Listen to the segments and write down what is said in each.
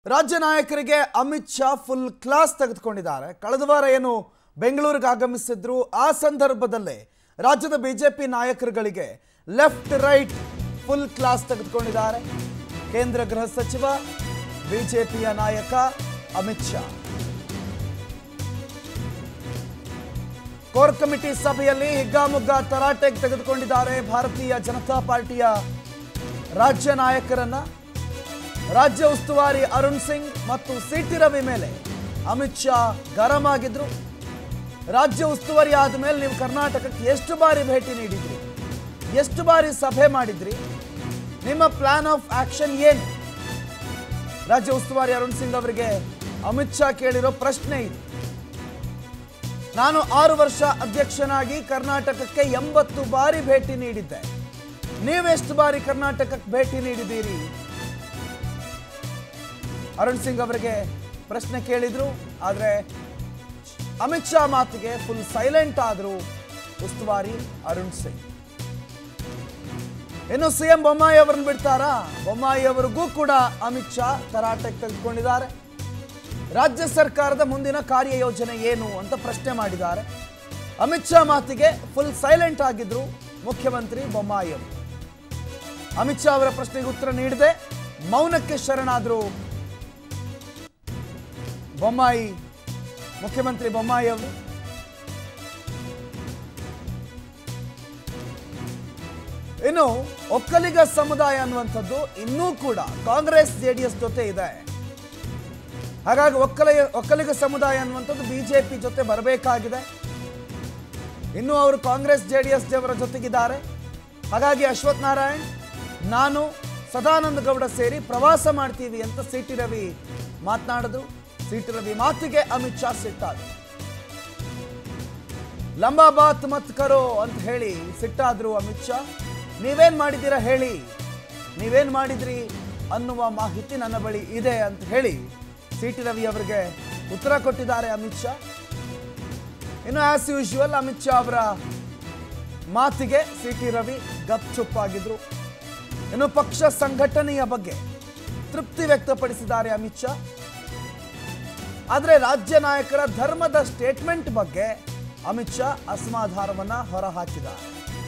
ರಾಜ್ಯ ನಾಯಕರಿಗೆ Amit Shah full class ತೆಗೆದುಕೊಂಡಿದ್ದಾರೆ ಕಳೆದ ವಾರ ಏನು ಬೆಂಗಳೂರಿಗೆ ಆಗಮಿಸಿದ್ರು ಆ ಸಂದರ್ಭದಲ್ಲೇ ರಾಜ್ಯದ ಬಿಜೆಪಿ ನಾಯಕರುಗಳಿಗೆ ಲೆಫ್ಟ್ ರೈಟ್ ಫುಲ್ ಕ್ಲಾಸ್ ತೆಗೆದುಕೊಂಡಿದ್ದಾರೆ ಕೇಂದ್ರ ಗೃಹ ಸಚಿವ ಬಿಜೆಪಿಯ ನಾಯಕ ಅಮಿತ್ ಶಾ ಕೋರ್ ಕಮಿಟಿ ಸಭೆಯಲ್ಲಿ ಹಿಗ್ಗಾಮುಗ್ಗಾ ತರಾಟೆಗೆ ತೆಗೆದುಕೊಂಡಿದ್ದಾರೆ ಭಾರತೀಯ ಜನತಾ ಪಾರ್ಟಿಯ ರಾಜ್ಯ ನಾಯಕರನ್ನ ರಾಜ್ಯ ಉಸ್ತುವಾರಿ ಅರುಣ್ ಸಿಂಗ್ ಮತ್ತು ಸಿಟಿ ರವಿ ಮೇಲೆ ಅಮಿತ್ ಶಾ ಗರಂ ಆಗಿದ್ರು ರಾಜ್ಯ ಉಸ್ತುವಾರಿ ಆದಮೇಲೆ ನೀವು ಕರ್ನಾಟಕಕ್ಕೆ ಎಷ್ಟು ಬಾರಿ ಭೇಟಿ ನೀಡಿದ್ರಿ ಎಷ್ಟು ಬಾರಿ ಸಭೆ ಮಾಡಿದ್ರಿ ನಿಮ್ಮ ಪ್ಲಾನ್ ಆಫ್ ಆಕ್ಷನ್ ಏನು ರಾಜ್ಯ ಉಸ್ತುವಾರಿ ಅರುಣ್ ಸಿಂಗ್ ಅವರಿಗೆ ಅಮಿತ್ ಶಾ ಕೇಳಿರೋ ಪ್ರಶ್ನೆ ಇದು ನಾನು ಆರು ವರ್ಷ ಅಧ್ಯಕ್ಷನಾಗಿ ಕರ್ನಾಟಕಕ್ಕೆ ಎಂಬತ್ತು ಬಾರಿ ಭೇಟಿ ನೀಡಿದ್ದೆ ನೀವೆಷ್ಟು ಬಾರಿ ಕರ್ನಾಟಕಕ್ಕೆ ಭೇಟಿ ನೀಡಿದ್ದೀರಿ ಅರುಣ್ ಸಿಂಗ್ ಅವರಿಗೆ ಪ್ರಶ್ನೆ ಕೇಳಿದ್ರು ಆದರೆ ಅಮಿತ್ ಶಾ ಮಾತಿಗೆ ಫುಲ್ ಸೈಲೆಂಟ್ ಆದರು ಉಸ್ತುವಾರಿ ಅರುಣ್ ಸಿಂಗ್ ಇನ್ನು ಸಿಎಂ ಬೊಮ್ಮಾಯಿ ಅವರನ್ನು ಬಿಡ್ತಾರಾ ಬೊಮ್ಮಾಯಿ ಅವರಿಗೂ ಕೂಡ ಅಮಿತ್ ಶಾ ತರಾಟೆಗೆ ತೆಗೆದುಕೊಂಡಿದ್ದಾರೆ ರಾಜ್ಯ ಸರ್ಕಾರದ ಮುಂದಿನ ಕಾರ್ಯಯೋಜನೆ ಏನು ಅಂತ ಪ್ರಶ್ನೆ ಮಾಡಿದ್ದಾರೆ ಅಮಿತ್ ಶಾ ಮಾತಿಗೆ ಫುಲ್ ಸೈಲೆಂಟ್ ಆಗಿದ್ರು ಮುಖ್ಯಮಂತ್ರಿ ಬೊಮ್ಮಾಯಿ ಅವರು ಅಮಿತ್ ಶಾ ಅವರ ಪ್ರಶ್ನೆಗೆ ಉತ್ತರ ನೀಡದೆ ಮೌನಕ್ಕೆ ಶರಣಾದ್ರು ಬೊಮ್ಮಾಯಿ ಮುಖ್ಯಮಂತ್ರಿ ಬೊಮ್ಮಾಯಿ ಅವರು ಇನ್ನು ಒಕ್ಕಲಿಗ ಸಮುದಾಯ ಅನ್ನುವಂಥದ್ದು ಇನ್ನೂ ಕೂಡ ಕಾಂಗ್ರೆಸ್ ಜೆಡಿಎಸ್ ಜೊತೆ ಇದೆ ಹಾಗಾಗಿ ಒಕ್ಕಲಿಗ ಒಕ್ಕಲಿಗ ಸಮುದಾಯ ಅನ್ನುವಂಥದ್ದು ಬಿಜೆಪಿ ಜೊತೆ ಬರಬೇಕಾಗಿದೆ ಇನ್ನು ಅವರು ಕಾಂಗ್ರೆಸ್ ಜೆ ಡಿ ಎಸ್ ದೇವರ ಜೊತೆಗಿದ್ದಾರೆ ಹಾಗಾಗಿ ಅಶ್ವಥ್ ನಾರಾಯಣ್ ನಾನು ಸದಾನಂದ ಗೌಡ ಸೇರಿ ಪ್ರವಾಸ ಮಾಡ್ತೀವಿ ಅಂತ ಸಿ ಟಿ ರವಿ ಮಾತನಾಡಿದ್ರು ಸಿ ಟಿ ರವಿ ಮಾತಿಗೆ ಅಮಿತ್ ಶಾ ಸಿಟ್ಟಾದ್ರು ಲಂಬಾ ಬಾತ್ ಮತ್ ಕರೋ ಅಂತ ಹೇಳಿ ಸಿಟ್ಟಾದ್ರು ಅಮಿತ್ ಶಾ ನೀವೇನ್ ಮಾಡಿದ್ದೀರಾ ಹೇಳಿ ನೀವೇನ್ ಮಾಡಿದ್ರಿ ಅನ್ನುವ ಮಾಹಿತಿ ನನ್ನ ಬಳಿ ಇದೆ ಅಂತ ಹೇಳಿ ಸಿ ಟಿ ರವಿ ಅವರಿಗೆ ಉತ್ತರ ಕೊಟ್ಟಿದ್ದಾರೆ ಅಮಿತ್ ಶಾ ಇನ್ನು ಆಸ್ ಯೂಶುವಲ್ ಅಮಿತ್ ಶಾ ಅವರ ಮಾತಿಗೆ ಸಿ ಟಿ ರವಿ ಗಪ್ಚುಪ್ಪಾಗಿದ್ರು ಇನ್ನು ಪಕ್ಷ ಸಂಘಟನೆಯ ಬಗ್ಗೆ ತೃಪ್ತಿ ವ್ಯಕ್ತಪಡಿಸಿದ್ದಾರೆ ಅಮಿತ್ ಶಾ ಆದರೆ ರಾಜ್ಯ ನಾಯಕರ ಧರ್ಮದ ಸ್ಟೇಟ್ಮೆಂಟ್ ಬಗ್ಗೆ ಅಮಿತ್ ಶಾ ಅಸಮಾಧಾನವನ್ನ ಹೊರಹಾಕಿದ್ದಾರೆ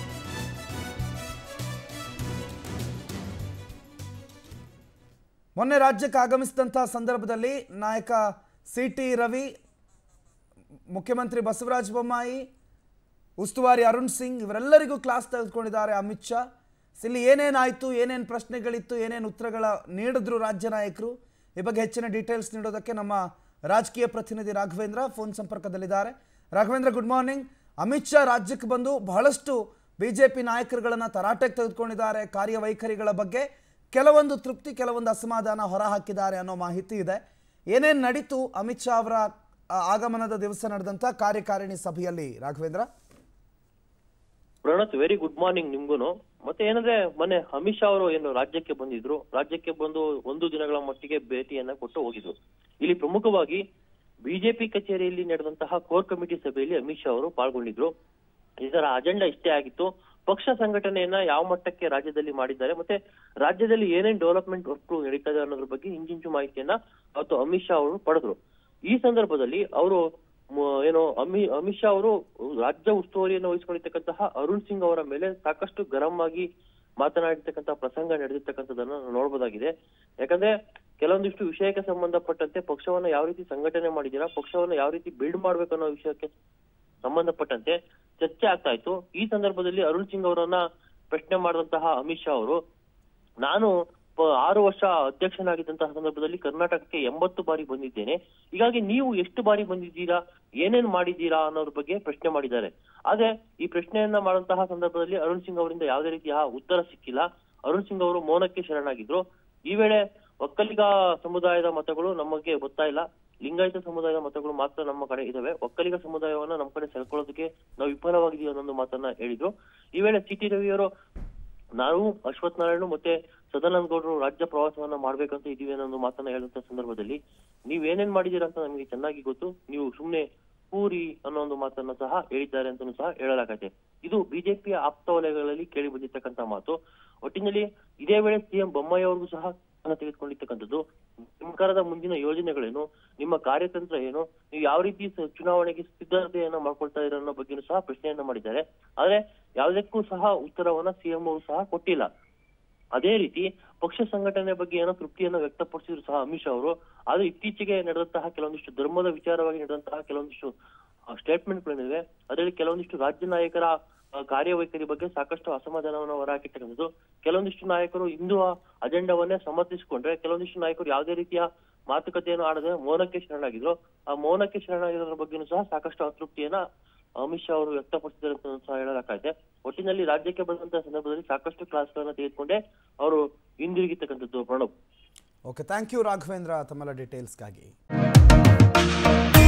ಮೊನ್ನೆ ರಾಜ್ಯಕ್ಕೆ ಆಗಮಿಸಿದಂತಹ ಸಂದರ್ಭದಲ್ಲಿ ನಾಯಕ ಸಿ ಟಿ ರವಿ ಮುಖ್ಯಮಂತ್ರಿ ಬಸವರಾಜ ಬೊಮ್ಮಾಯಿ ಉಸ್ತುವಾರಿ ಅರುಣ್ ಸಿಂಗ್ ಇವರೆಲ್ಲರಿಗೂ ಕ್ಲಾಸ್ ತೆಗೆದುಕೊಂಡಿದ್ದಾರೆ ಅಮಿತ್ ಶಾ ಇಲ್ಲಿ ಏನೇನಾಯಿತು ಏನೇನು ಪ್ರಶ್ನೆಗಳಿತ್ತು ಏನೇನು ಉತ್ತರಗಳ ನೀಡಿದ್ರು ರಾಜ್ಯ ನಾಯಕರು ಈ ಬಗ್ಗೆ ಹೆಚ್ಚಿನ ಡೀಟೇಲ್ಸ್ ನೀಡೋದಕ್ಕೆ ನಮ್ಮ ರಾಜಕೀಯ ಪ್ರತಿನಿಧಿ ರಾಘವೇಂದ್ರ ಫೋನ್ ಸಂಪರ್ಕದಲ್ಲಿದ್ದಾರೆ ರಾಘವೇಂದ್ರ ಗುಡ್ ಮಾರ್ನಿಂಗ್ ಅಮಿತ್ ಶಾ ರಾಜ್ಯಕ್ಕೆ ಬಂದು ಬಹಳಷ್ಟು ಬಿಜೆಪಿ ನಾಯಕರುಗಳನ್ನು ತರಾಟೆಗೆ ತೆಗೆದುಕೊಂಡಿದ್ದಾರೆ ಕಾರ್ಯವೈಖರಿಗಳ ಬಗ್ಗೆ ಕೆಲವೊಂದು ತೃಪ್ತಿ ಕೆಲವೊಂದು ಅಸಮಾಧಾನ ಹೊರಹಾಕಿದ್ದಾರೆ ಅನ್ನೋ ಮಾಹಿತಿ ಇದೆ ಏನೇನು ನಡೀತು ಅಮಿತ್ ಶಾ ಅವರ ಆ, ಆಗಮನದ ದಿವಸ ನಡೆದಂಥ ಕಾರ್ಯಕಾರಿಣಿ ಸಭೆಯಲ್ಲಿ Raghavendra Pranath very good morning ನಿಮ್ಗೂನು ಮತ್ತೆ ಏನಂದ್ರೆ ಮೊನ್ನೆ ಅಮಿತ್ ಶಾ ಅವರು ಏನು ರಾಜ್ಯಕ್ಕೆ ಬಂದಿದ್ರು ರಾಜ್ಯಕ್ಕೆ ಬಂದು ಒಂದು ದಿನಗಳ ಮಟ್ಟಿಗೆ ಭೇಟಿಯನ್ನ ಕೊಟ್ಟು ಹೋಗಿದ್ರು ಇಲ್ಲಿ ಪ್ರಮುಖವಾಗಿ ಬಿಜೆಪಿ ಕಚೇರಿಯಲ್ಲಿ ನಡೆದಂತಹ ಕೋರ್ ಕಮಿಟಿ ಸಭೆಯಲ್ಲಿ ಅಮಿತ್ ಶಾ ಅವರು ಪಾಲ್ಗೊಂಡಿದ್ರು ಇದರ ಅಜೆಂಡಾ ಇಷ್ಟೇ ಆಗಿತ್ತು ಪಕ್ಷ ಸಂಘಟನೆಯನ್ನ ಯಾವ ಮಟ್ಟಕ್ಕೆ ರಾಜ್ಯದಲ್ಲಿ ಮಾಡಿದ್ದಾರೆ ಮತ್ತೆ ರಾಜ್ಯದಲ್ಲಿ ಏನೇನ್ ಡೆವಲಪ್ಮೆಂಟ್ ವರ್ಕ್ ನಡೀತಾ ಇದೆ ಅನ್ನೋದ್ರ ಬಗ್ಗೆ ಇಂಚಿಂಚು ಮಾಹಿತಿಯನ್ನ ಅವತ್ತು ಅಮಿತ್ ಶಾ ಅವರು ಪಡೆದ್ರು ಈ ಸಂದರ್ಭದಲ್ಲಿ ಅವರು ಮ- ಏನು ಅಮಿ ಅಮಿತ್ ಶಾ ಅವರು ರಾಜ್ಯ ಉಸ್ತುವಾರಿಯನ್ನು ವಹಿಸಿಕೊಂಡಿರ್ತಕ್ಕಂತಹ ಅರುಣ್ ಸಿಂಗ್ ಅವರ ಮೇಲೆ ಸಾಕಷ್ಟು ಗರಂ ಆಗಿ ಮಾತನಾಡಿರ್ತಕ್ಕಂತಹ ಪ್ರಸಂಗ ನಡೆದಿರ್ತಕ್ಕಂಥದ್ದನ್ನ ನಾವು ನೋಡ್ಬೋದಾಗಿದೆ ಯಾಕಂದ್ರೆ ಕೆಲವೊಂದಿಷ್ಟು ವಿಷಯಕ್ಕೆ ಸಂಬಂಧಪಟ್ಟಂತೆ ಪಕ್ಷವನ್ನ ಯಾವ ರೀತಿ ಸಂಘಟನೆ ಮಾಡಿದ್ದೀರಾ ಪಕ್ಷವನ್ನ ಯಾವ ರೀತಿ ಬಿಲ್ಡ್ ಮಾಡ್ಬೇಕು ಅನ್ನೋ ವಿಷಯಕ್ಕೆ ಸಂಬಂಧಪಟ್ಟಂತೆ ಚರ್ಚೆ ಆಗ್ತಾ ಇತ್ತು ಈ ಸಂದರ್ಭದಲ್ಲಿ ಅರುಣ್ ಸಿಂಗ್ ಅವರನ್ನ ಪ್ರಶ್ನೆ ಮಾಡಿದಂತಹ ಅಮಿತ್ ಶಾ ಅವರು ನಾನು ಪ- ಆರು ವರ್ಷ ಅಧ್ಯಕ್ಷನಾಗಿದ್ದಂತಹ ಸಂದರ್ಭದಲ್ಲಿ ಕರ್ನಾಟಕಕ್ಕೆ ಎಂಬತ್ತು ಬಾರಿ ಬಂದಿದ್ದೇನೆ ಹೀಗಾಗಿ ನೀವು ಎಷ್ಟು ಬಾರಿ ಬಂದಿದ್ದೀರಾ ಏನೇನ್ ಮಾಡಿದ್ದೀರಾ ಅನ್ನೋದ್ರ ಬಗ್ಗೆ ಪ್ರಶ್ನೆ ಮಾಡಿದ್ದಾರೆ ಆದ್ರೆ ಈ ಪ್ರಶ್ನೆಯನ್ನ ಮಾಡುವಂತಹ ಸಂದರ್ಭದಲ್ಲಿ ಅರುಣ್ ಸಿಂಗ್ ಅವರಿಂದ ಯಾವುದೇ ರೀತಿಯ ಉತ್ತರ ಸಿಕ್ಕಿಲ್ಲ ಅರುಣ್ ಸಿಂಗ್ ಅವರು ಮೌನಕ್ಕೆ ಶರಣಾಗಿದ್ರು ಈ ವೇಳೆ ಒಕ್ಕಲಿಗ ಸಮುದಾಯದ ಮತಗಳು ನಮಗೆ ಗೊತ್ತಾ ಇಲ್ಲ ಲಿಂಗಾಯತ ಸಮುದಾಯದ ಮತಗಳು ಮಾತ್ರ ನಮ್ಮ ಕಡೆ ಇದಾವೆ ಒಕ್ಕಲಿಗ ಸಮುದಾಯವನ್ನ ನಮ್ಮ ಕಡೆ ಸೆಳ್ಕೊಳ್ಳೋದಕ್ಕೆ ನಾವು ವಿಫಲವಾಗಿದೀವಿ ಅನ್ನೊಂದು ಮಾತನ್ನ ಹೇಳಿದ್ರು ಈ ವೇಳೆ ಸಿ ಟಿ ರವಿಯವರು ನಾವು ಅಶ್ವಥ್ ನಾರಾಯಣ ಮತ್ತೆ ಸದಾನಂದ ಗೌಡರು ರಾಜ್ಯ ಪ್ರವಾಸವನ್ನ ಮಾಡ್ಬೇಕಂತ ಇದೀವಿ ಅನ್ನೋ ಒಂದು ಮಾತನ್ನ ಹೇಳುವಂತ ಸಂದರ್ಭದಲ್ಲಿ ನೀವ್ ಏನೇನ್ ಮಾಡಿದೀರಾ ಅಂತ ನಮಗೆ ಚೆನ್ನಾಗಿ ಗೊತ್ತು ನೀವು ಸುಮ್ನೆ ಕೂರಿ ಅನ್ನೋ ಒಂದು ಮಾತನ್ನ ಸಹ ಹೇಳಿದ್ದಾರೆ ಅಂತಾನೂ ಸಹ ಹೇಳಲಾಗತ್ತೆ ಇದು ಬಿಜೆಪಿಯ ಆಪ್ತ ವಲಯಗಳಲ್ಲಿ ಕೇಳಿ ಬಂದಿರ್ತಕ್ಕಂತ ಮಾತು ಒಟ್ಟಿನಲ್ಲಿ ಇದೇ ವೇಳೆ ಸಿಎಂ ಬೊಮ್ಮಾಯಿ ಅವ್ರಿಗೂ ಸಹ ಅನ್ನ ತೆಗೆದುಕೊಂಡಿರ್ತಕ್ಕಂಥದ್ದು ಸರ್ಕಾರದ ಮುಂದಿನ ಯೋಜನೆಗಳೇನು ನಿಮ್ಮ ಕಾರ್ಯತಂತ್ರ ಏನು ನೀವು ಯಾವ ರೀತಿ ಸ- ಚುನಾವಣೆಗೆ ಸಿದ್ಧತೆಯನ್ನ ಮಾಡ್ಕೊಳ್ತಾ ಇರೋ ಅನ್ನೋ ಬಗ್ಗೆನೂ ಸಹ ಪ್ರಶ್ನೆಯನ್ನ ಮಾಡಿದ್ದಾರೆ ಆದ್ರೆ ಯಾವುದಕ್ಕೂ ಸಹ ಉತ್ತರವನ್ನ ಸಿಎಂ ಅವರು ಸಹ ಕೊಟ್ಟಿಲ್ಲ ಅದೇ ರೀತಿ ಪಕ್ಷ ಸಂಘಟನೆ ಬಗ್ಗೆ ಏನೋ ತೃಪ್ತಿಯನ್ನ ವ್ಯಕ್ತಪಡಿಸಿದ್ರು ಸಹ ಅಮಿತ್ ಶಾ ಅವರು ಆದ್ರೆ ಇತ್ತೀಚೆಗೆ ನಡೆದಂತಹ ಕೆಲವೊಂದಿಷ್ಟು ಧರ್ಮದ ವಿಚಾರವಾಗಿ ನಡೆದಂತಹ ಕೆಲವೊಂದಿಷ್ಟು ಸ್ಟೇಟ್ಮೆಂಟ್ಗಳೇನಿವೆ ಅದರಲ್ಲಿ ಕೆಲವೊಂದಿಷ್ಟು ರಾಜ್ಯ ನಾಯಕರ ಆ, ಕಾರ್ಯವೈಖರಿ ಬಗ್ಗೆ ಸಾಕಷ್ಟು ಅಸಮಾಧಾನವನ್ನು ಹೊರಹಾಕಿರ್ತಕ್ಕಂಥದ್ದು ಕೆಲವೊಂದಿಷ್ಟು ನಾಯಕರು ಹಿಂದೂ ಅಜೆಂಡವನ್ನೇ ಸಮರ್ಥಿಸಿಕೊಂಡ್ರೆ ಕೆಲವೊಂದಿಷ್ಟು ನಾಯಕರು ಯಾವುದೇ ರೀತಿಯ ಮಾತುಕತೆಯನ್ನು ಆಡದೆ ಮೌನಕ್ಕೆ ಶರಣಾಗಿದ್ರು ಆ ಮೌನಕ್ಕೆ ಶರಣಾಗಿರೋದ್ರ ಬಗ್ಗೆನೂ ಸಹ ಸಾಕಷ್ಟು ಅತೃಪ್ತಿಯನ್ನ ಅಮಿತ್ ಶಾ ಅವರು ವ್ಯಕ್ತಪಡಿಸಿದ್ದಾರೆ ಅಂತ ಸಹ ಹೇಳಲಾಗ್ತಾ ಒಟ್ಟಿನಲ್ಲಿ ರಾಜ್ಯಕ್ಕೆ ಬಂದಂತಹ ಸಂದರ್ಭದಲ್ಲಿ ಸಾಕಷ್ಟು ಕ್ಲಾಸ್ಗಳನ್ನ ತೆಗೆದುಕೊಂಡೇ ಅವರು ಹಿಂದಿರುಗಿರ್ತಕ್ಕಂಥದ್ದು Pranab okay thank you Raghavendra ತಮ್ಮೆಲ್ಲ ಡೀಟೇಲ್ಸ್ಗಾಗಿ